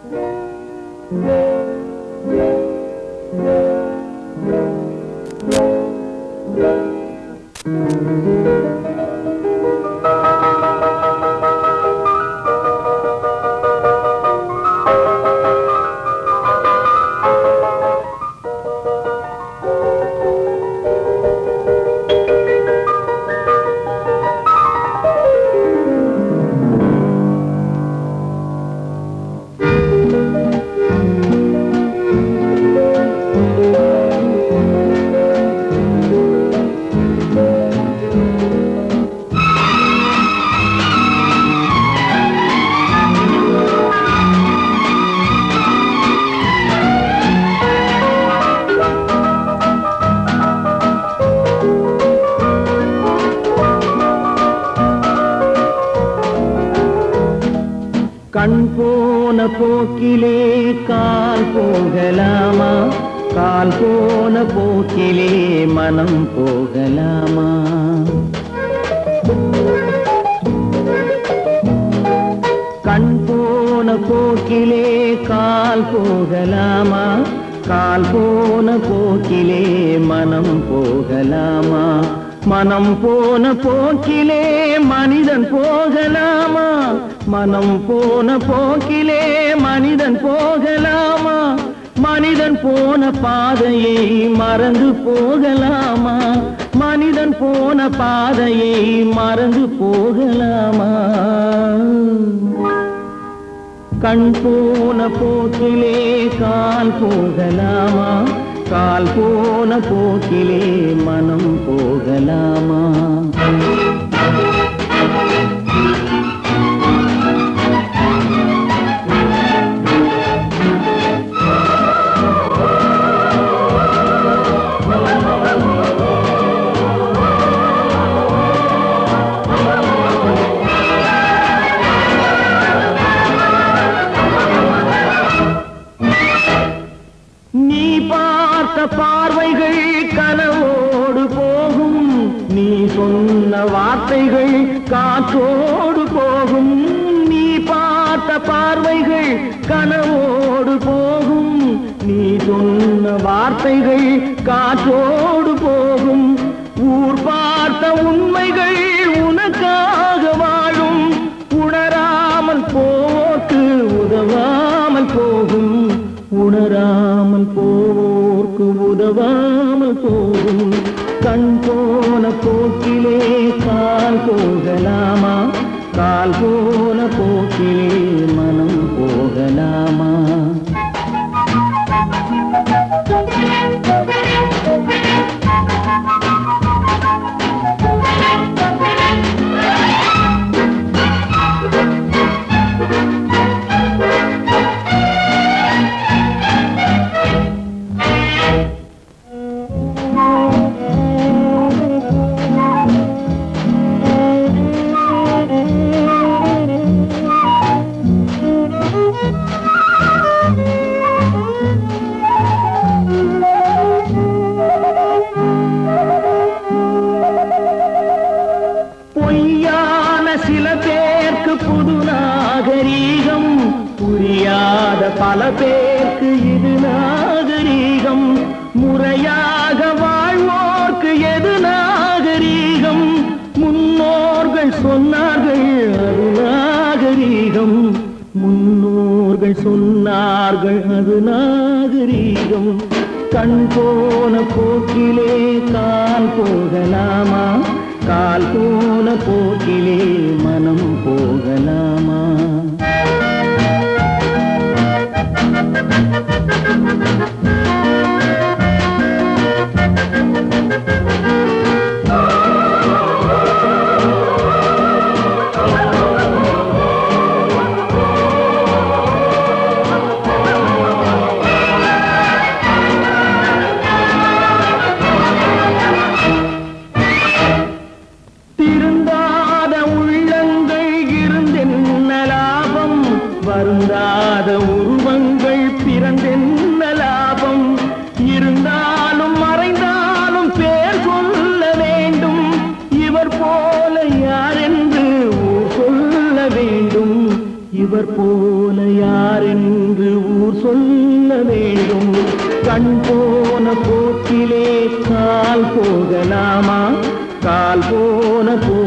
கண் போன போக்கிலே கால் போகலாமா கால் போன போக்கிலே மனம் போகலாமா கண் போன போக்கிலே கால் போகலாமா கால் போன போக்கிலே மனம் போகலாமா மனம் போன போக்கிலே மனிதன் போகலாமா மனம் போன போக்கிலே மனிதன் போகலாமா மனிதன் போன பாதையை மறந்து போகலாமா மனிதன் போன பாதையை மறந்து போகலாமா கண் போன போக்கிலே கால் போகலாமா கால் போன போக்கிலே மனம் போகலாமா நீ பார்த்த பார்வைகள் கனவோடு போகும் நீ சொன்ன வார்த்தைகள் காற்றோடு போகும் நீ பார்த்த பார்வைகள் கனவோடு போகும் நீ சொன்ன வார்த்தைகள் காற்றோடு போகும் ஊர் பார்த்த உண்மைகள் உனக்காக வாழும் உணராமல் போக்கு உதவாமல் போகும் உணராமல் போவோர்க்கு உதவாமல் போகும் கண் போன போக்கிலே கால் போகலாமா கால் போன போக்கிலே மனம் போகலாமா பொய்யான சில பேர்க்கு புது நாகரீகம் புரியாத பல பேர்க்கு இது நாகரீகம் முறையாக வாழ்வோர்க்கு எது நாகரீகம் முன்னோர்கள் சொன்னார்கள் அது நாகரீகம் முன்னோர்கள் சொன்னார்கள் அது நாகரீகம் கண் போன போக்கிலே கால் போகலாமா கால் போன போக்கிலே மனம் போகலாமா திருந்தாத உள்ளங்கள் இருந்தென்ன லாபம் வருந்தாத உருவங்கள் பிறந்தென்ன லாபம் இருந்தாலும் மறைந்தாலும் பேர் சொல்ல வேண்டும் இவர் போல யாரென்று ஊர் சொல்ல வேண்டும் இவர் போல யாரென்று ஊர் சொல்ல வேண்டும் கண் போன போக்கிலே கால் போகலாமா கால் போன போ